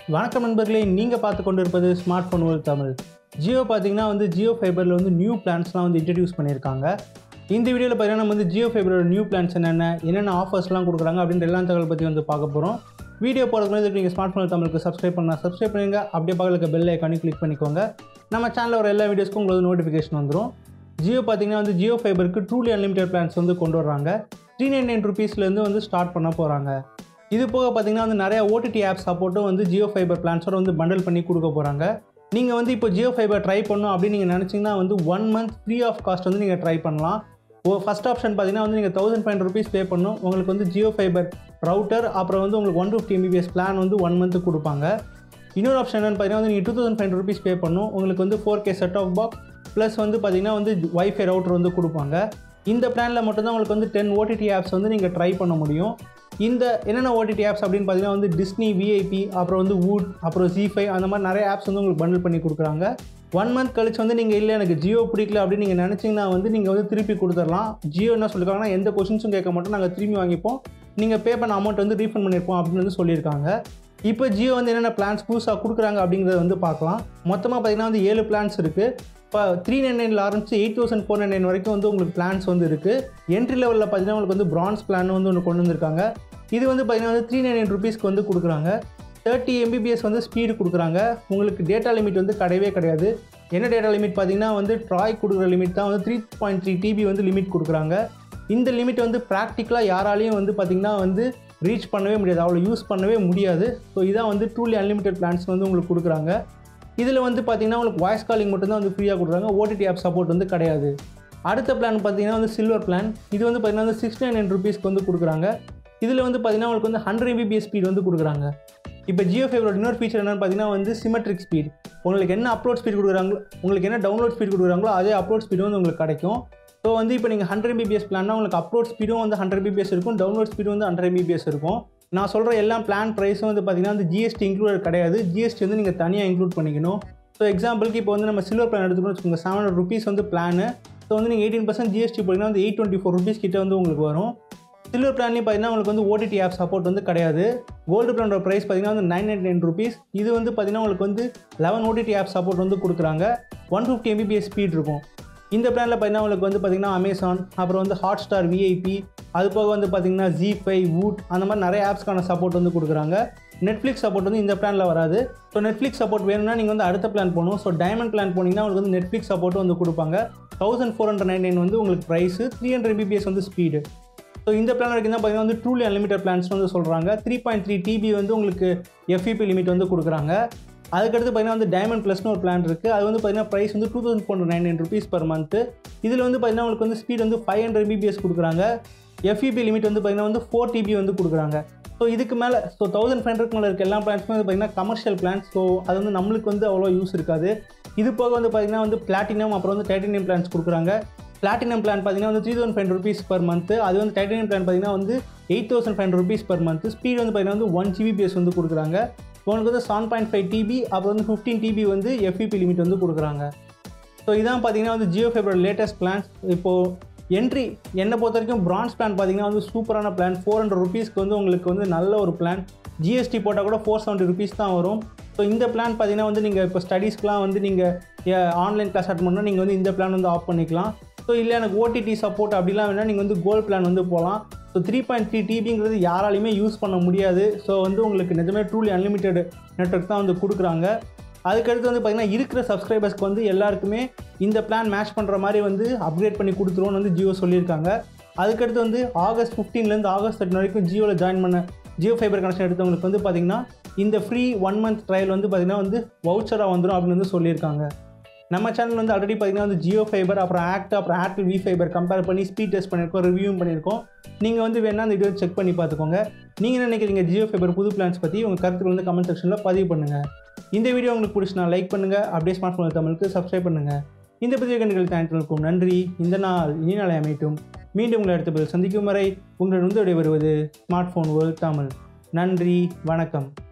வணக்கம் நண்பர்களே நீங்கள் பார்த்து கொண்டு இருப்பது smart phone world Tamil Jio பார்த்தீங்கன்னா வந்து ஜியோ ஃபைபரில் வந்து நியூ பிளான்ஸ்லாம் வந்து இன்ட்ரடியூஸ் பண்ணியிருக்காங்க இந்த வீடியோவில் பார்த்தீங்கன்னா நம்ம வந்து ஜியோ ஃபைபரோட நியூ பிளான்ஸ் என்னென்ன என்னென்ன ஆஃபர்ஸ்லாம் கொடுக்குறாங்க அப்படின்ற எல்லா தகவல் பற்றி வந்து பார்க்க போகிறோம் வீடியோ போகிறதுக்கு முன்னாடி நீங்கள் ஸ்மார்ட் ஃபோன் தமிழுக்கு சப்ஸ்கிரைப் பண்ணால் சப்ஸ்கிரைப் பண்ணுங்க அப்படியே பக்கத்தில் இருக்க பெல் ஐக்கானே கிளிக் பண்ணிக்கோங்க நம்ம சேனலில் வர எல்லா வீடியோஸ்க்கும் உங்களுக்கு நோட்டிஃபிகேஷன் வந்துடும் ஜியோ பார்த்தீங்கன்னா வந்து ஜியோ ஃபைபருக்கு ட்ரூலி அன்லிமிட்டட் பிளான்ஸ் வந்து கொண்டு வர்றாங்க த்ரீ நைன் நைன் ருபீஸ்லேருந்து வந்து ஸ்டார்ட் பண்ண போகிறாங்க இது போக பார்த்தீங்கன்னா வந்து நிறைய ஓடிடி ஆப் சப்போர்ட்டும் வந்து ஜியோ ஃபைபர் பிளான்ஸோட வந்து பண்டல் பண்ணி கொடுக்க போகிறாங்க நீங்கள் வந்து இப்போ ஜியோ ஃபைபர் ட்ரை பண்ணணும் அப்படின்னு நீங்கள் நினச்சிங்கன்னா வந்து one month free of cost வந்து நீங்கள் ட்ரை பண்ணலாம் ஓ ஃபஸ்ட் ஆப்ஷன் பார்த்தீங்கன்னா வந்து நீங்கள் தௌசண்ட் ஃபைவ் ருபீஸ் பே பண்ணணும் உங்களுக்கு வந்து ஜியோ ஃபைபர் ரவுட்டர் அப்புறம் வந்து உங்களுக்கு ஒன் ஃபிஃப்டி எம்பிபிஎஸ் பிளான் வந்து ஒன் மந்த் கொடுப்பாங்க இன்னொரு ஆப்ஷன் என்னென்னு பார்த்தீங்கன்னா வந்து நீங்கள் two thousand five rupees pay பண்ணணும் உங்களுக்கு வந்து four K set off box plus வந்து பார்த்தீங்கன்னா வந்து வைஃபை ரவுட்டர் வந்து கொடுப்பாங்க இந்த பிளானில் மட்டும்தான் உங்களுக்கு வந்து டென் ஓடிடி ஆப்ஸ் வந்து நீங்கள் ட்ரை பண்ண முடியும் இந்த என்னென்ன ஓடிடி ஆப்ஸ் அப்படின்னு பார்த்தீங்கன்னா வந்து டிஸ்னி விஐபி அப்புறம் வந்து வூட் அப்புறம் ஜிஃபை அந்த மாதிரி நிறைய ஆப்ஸ் வந்து உங்களுக்கு பண்டில் பண்ணி கொடுக்குறாங்க ஒன் மந்த் கழிச்சு வந்து நீங்கள் இல்லை எனக்கு ஜியோ பிடிக்கல அப்படின்னு நீங்கள் நினச்சிங்கன்னா வந்து நீங்கள் வந்து திருப்பி கொடுத்துடலாம் ஜியோ என்ன சொல்லியிருக்காங்கன்னா எந்த கொஷின்ஸும் கேட்க மாட்டோம் நாங்கள் திரும்பி வாங்கிப்போம் நீங்கள் பே பண்ண அமௌண்ட் வந்து ரீஃபண்ட் பண்ணியிருப்போம் அப்படின்னு வந்து சொல்லியிருக்காங்க இப்போ ஜியோ வந்து என்னென்ன பிளான்ஸ் புதுசாக கொடுக்குறாங்க அப்படிங்கிறத வந்து பார்க்கலாம் மொத்தமாக பார்த்தீங்கன்னா வந்து ஏழு பிளான்ஸ் இருக்குது இப்போ த்ரீ நைன் நைனில் ஆரம்பிச்சு eight thousand four nine nine வரைக்கும் வந்து உங்களுக்கு பிளான்ஸ் வந்து இருக்குது என்ட்ரி லெவலில் பார்த்தீங்கன்னா உங்களுக்கு வந்து பிரான்ஸ் பிளான் வந்து ஒன்று கொண்டு வந்திருக்காங்க இது வந்து பார்த்தீங்கன்னா வந்து த்ரீ நைன் நைன் ருபீஸ்க்கு வந்து கொடுக்குறாங்க தேர்ட்டி எம்பிபிஎஸ் வந்து ஸ்பீடு கொடுக்குறாங்க உங்களுக்கு டேட்டா லிமிட் வந்து கிடையவே கிடையாது என்ன டேட்டா லிமிட் பார்த்தீங்கன்னா வந்து ட்ராய் கொடுக்குற லிமிட் தான் வந்து த்ரீ பாயிண்ட் த்ரீ டிபி வந்து லிமிட் கொடுக்குறாங்க இந்த லிமிட் வந்து ப்ராக்டிக்கலாக யாராலையும் வந்து பார்த்திங்கன்னா வந்து ரீச் பண்ணவே முடியாது அவ்வளோ யூஸ் பண்ணவே முடியாது ஸோ இதான் வந்து ட்ரூலி அன்லிமிட்டட் பிளான்ஸ் வந்து உங்களுக்கு கொடுக்குறாங்க இதில் வந்து பார்த்திங்கன்னா உங்களுக்கு வாய்ஸ் காலிங் மட்டும்தான் வந்து ஃப்ரீயாக கொடுக்குறாங்க ஓடிடி ஆப் சப்போர்ட் வந்து கிடையாது அடுத்த பிளான் பார்த்தீங்கன்னா வந்து சில்வர் பிளான் இது வந்து பார்த்திங்கன்னா வந்து சிக்ஸ் நைன் நைன் ருபீஸ்க்கு வந்து கொடுக்குறாங்க இதில் வந்து பார்த்திங்கன்னா உங்களுக்கு வந்து ஹண்ட்ரட் எம்பிபிஎஸ் ஸ்பீட் வந்து கொடுக்குறாங்க இப்போ ஜியோ ஃபைவரோட இன்னொரு ஃபீச்சர் என்னென்னு பார்த்தீங்கன்னா வந்து சிமெட்ரிக் ஸ்பீட் உங்களுக்கு என்ன அப்லோட் ஸ்பீட் கொடுக்குறாங்களோ உங்களுக்கு என்ன டவுன்லோட் ஸ்பீட் கொடுக்குறாங்களோ அதே அப்லோட் ஸ்பீடு வந்து உங்களுக்கு கிடைக்கும் ஸோ வந்து இப்போ நீங்கள் ஹண்ட்ரட் எம்பிபிஎஸ் பிளான்னா உங்களுக்கு அப்லோட் ஸ்பீடும் வந்து ஹண்ட்ரட் எம்பிபிஎஸ் இருக்கும் டவுன்லோட் ஸ்பீடும் வந்து ஹண்ட்ரட் எம்பிபிஎஸ் இருக்கும் நான் சொல்கிற எல்லா பிளான் ப்ரைஸும் வந்து பார்த்தீங்கன்னா வந்து ஜிஎஸ்டி இன்க்ளூட் கிடையாது ஜிஎஸ்டி வந்து நீங்கள் தனியாக இன்க்ளூட் பண்ணிக்கணும் ஸோ எக்ஸாம்பிளுக்கு இப்போ வந்து நம்ம சில்வர் பிளான் எடுத்துக்கணும் வச்சுக்கோங்க செவன் ஹண்ட்ரட் ருபீஸ் வந்து பிளானு ஸோ வந்து நீங்கள் எயிட்டீன் பர்சன்ட் ஜிஎஸ்டி போட்டிங்கன்னா வந்து எயிட் டுவெண்ட்டி ஃபோர் ருபீஸ் கிட்ட வந்து உங்களுக்கு வரும் சில்வர் பிளான்லேயும் பார்த்தீங்கன்னா உங்களுக்கு வந்து ஓடிடி ஆப் சப்போர்ட் வந்து கிடையாது கோல்டு பிளானோட ப்ரைஸ் பார்த்தீங்கன்னா வந்து நைன் நைன் நைன் ருபீஸ் இது வந்து பார்த்தீங்கன்னா உங்களுக்கு வந்து லெவன் ஓடிடி ஆப் சப்போர்ட் வந்து கொடுக்குறாங்க ஒன் ஃபிஃப்டி எம்பிபிஎஸ் ஸ்பீட் இருக்கும் இந்த பிளானில் பார்த்தீங்கன்னா உங்களுக்கு வந்து பார்த்தீங்கன்னா அமேசான் அப்புறம் வந்து ஹாட் ஸ்டார் விஐபி அது போக வந்து பார்த்தீங்கன்னா ஜி ஃபை வூட் அந்த மாதிரி நிறைய ஆப்ஸ்க்கான சப்போர்ட் வந்து கொடுக்குறாங்க நெட்ஃப்ளிக்ஸ் சப்போர்ட் வந்து இந்த பிளானில் வராது ஸோ நெட்ஃப்ளிக்ஸ் சப்போர்ட் வேணும்னா நீங்கள் வந்து அடுத்த பிளான் போகணும் ஸோ டைமண்ட் பிளான் போனீங்கன்னா உங்களுக்கு வந்து நெட்ஃப்ளிக்ஸ் சப்போர்ட்டும் வந்து கொடுப்பாங்க thousand four hundred nine nine வந்து உங்களுக்கு ப்ரைஸு த்ரீ ஹண்ட்ரட் எம்பிபிஎஸ் வந்து ஸ்பீடு ஸோ இந்த பிளான் வரைக்கும் தான் பார்த்தீங்கன்னா வந்து ட்ரூலி அன்லிமிட்டட் பிளான்ஸ் வந்து சொல்கிறாங்க த்ரீ பாயிண்ட் த்ரீ டிபி வந்து உங்களுக்கு எஃப்இபி லிமிட் வந்து கொடுக்குறாங்க அதுக்கடுத்து பார்த்தீங்கன்னா வந்து டைமண்ட் ப்ளஸ்னு ஒரு பிளான் இருக்குது அது வந்து பார்த்தீங்கன்னா ப்ரைஸ் வந்து two thousand four nine nine rupees per month இதில் வந்து பார்த்தீங்கன்னா உங்களுக்கு வந்து ஸ்பீட் வந்து ஃபைவ் ஹண்ட்ரட் எம்பிபிஎஸ் கொடுக்குறாங்க எஃப்இபி லிமிட் வந்து பார்த்தீங்கன்னா வந்து ஃபோர் டிபி வந்து கொடுக்குறாங்க ஸோ இதுக்கு மேலே ஸோ தௌசண்ட் ஃபைவ் ஹண்ட்ரட் மேலே இருக்க எல்லா பிளான்ஸுமே வந்து பார்த்தீங்கன்னா கமர்ஷியல் பிளான்ஸ் ஸோ அது வந்து நம்மளுக்கு வந்து அவ்வளோ யூஸ் இருக்காது இது போக வந்து பார்த்தீங்கன்னா வந்து பிளாட்டினம் அப்புறம் வந்து டைட்டனியம் பிளான்ஸ் கொடுக்குறாங்க பிளாட்டினம் பிளான் பார்த்தீங்கன்னா வந்து three thousand five rupees per month அது வந்து டைட்டனியம் பிளான் பார்த்தீங்கன்னா வந்து eight thousand five rupees per month speed வந்து பார்த்தீங்கன்னா வந்து ஒன் ஜிபிபிஎஸ் வந்து கொடுக்குறாங்க உங்களுக்கு வந்து செவன் பாயிண்ட் ஃபைவ் டிபி அப்புறம் வந்து ஃபிஃப்டீன் டிபி வந்து எஃப்இபி லிமிட் வந்து கொடுக்குறாங்க ஸோ இதான் பார்த்தீங்கன்னா வந்து ஜியோ ஃபைபரோட லேட்டஸ்ட் பிளான்ஸ் இப்போது என்ட்ரி என்னை பொறுத்த வரைக்கும் பிரான்ஸ் பிளான் பார்த்தீங்கன்னா வந்து சூப்பரான பிளான் ஃபோர் ஹண்ட்ரட் ருபீஸ்க்கு வந்து உங்களுக்கு வந்து நல்ல ஒரு பிளான் ஜிஎஸ்டி போட்டால் கூட ஃபோர் செவன்ட்டி ருபீஸ் தான் வரும் ஸோ இந்த பிளான் பார்த்தீங்கன்னா வந்து நீங்கள் இப்போ ஸ்டடீஸ்க்குலாம் வந்து நீங்கள் ஆன்லைன் கிளாஸ் அட் பண்ணால் நீங்கள் வந்து இந்த பிளான் வந்து ஆஃப் பண்ணிக்கலாம் ஸோ இல்லை எனக்கு ஓடிடி சப்போர்ட் அப்படிலாம் வேணால் நீங்கள் வந்து கோல்ட் பிளான் வந்து போகலாம் ஸோ த்ரீ பாயிண்ட் த்ரீ டிபிங்கிறது யாராலையுமே யூஸ் பண்ண முடியாது ஸோ வந்து உங்களுக்கு நிஜமே ட்ரூலி அன்லிமிட்டெட் நெட்ஒர்க் தான் வந்து கொடுக்குறாங்க அதுக்கடுத்து வந்து பார்த்திங்கன்னா இருக்கிற சப்ஸ்கிரைபர்ஸ்க்கு வந்து எல்லாருக்குமே இந்த பிளான் மேட்ச் பண்ணுற மாதிரி வந்து அப்கிரேட் பண்ணி கொடுத்துருவோன்னு வந்து ஜியோ சொல்லியிருக்காங்க அதுக்கடுத்து வந்து ஆகஸ்ட் ஃபிஃப்டீன்லேருந்து ஆகஸ்ட் தேர்ட்டின் வரைக்கும் ஜியோவில் ஜாயின் பண்ண ஜியோ ஃபைபர் கனெக்ஷன் எடுத்தவங்களுக்கு வந்து பார்த்திங்கன்னா இந்த ஃப்ரீ ஒன் மந்த் ட்ரையல் வந்து பார்த்திங்கன்னா வந்து வவுச்சராக வந்துடும் அப்படின்னு வந்து சொல்லியிருக்காங்க நம்ம சேனல் வந்து ஆல்ரெடி பார்த்தீங்கன்னா வந்து ஜியோ ஃபைபர் அப்புறம் ஆக்ட் அப்புறம் ஆக்டிவ் வி ஃபைபர் கம்பேர் பண்ணி ஸ்பீட் டெஸ்ட் பண்ணியிருக்கோம் ரிவ்யூவும் பண்ணியிருக்கோம் நீங்கள் வந்து வேணால் அந்த வீடியோ செக் பண்ணி பார்த்துக்கோங்க நீங்கள் என்ன நினைக்கிறீங்க ஜியோ ஃபைபர் புது பிளான்ஸ் பற்றி உங்கள் கருத்துக்கள் வந்து கமெண்ட் செக்ஷனில் பதிவு பண்ணுங்கள் இந்த வீடியோ உங்களுக்கு பிடிச்சினா லைக் பண்ணுங்கள் அப்படியே ஸ்மார்ட் ஃபோன் தமிழுக்கு சப்ஸ்கிரைப் பண்ணுங்கள் இந்த பதிவு கண்டுகள் தேங்க்களுக்கும் நன்றி இந்த நாள் இனி நாளை அமையட்டும் மீண்டும் உங்களை அடுத்த பதில் சந்திக்கும் வரை உங்களிடம் வந்து விடைபெறுவது ஸ்மார்ட் ஃபோன் வேர்ல்ட் தமிழ் நன்றி வணக்கம்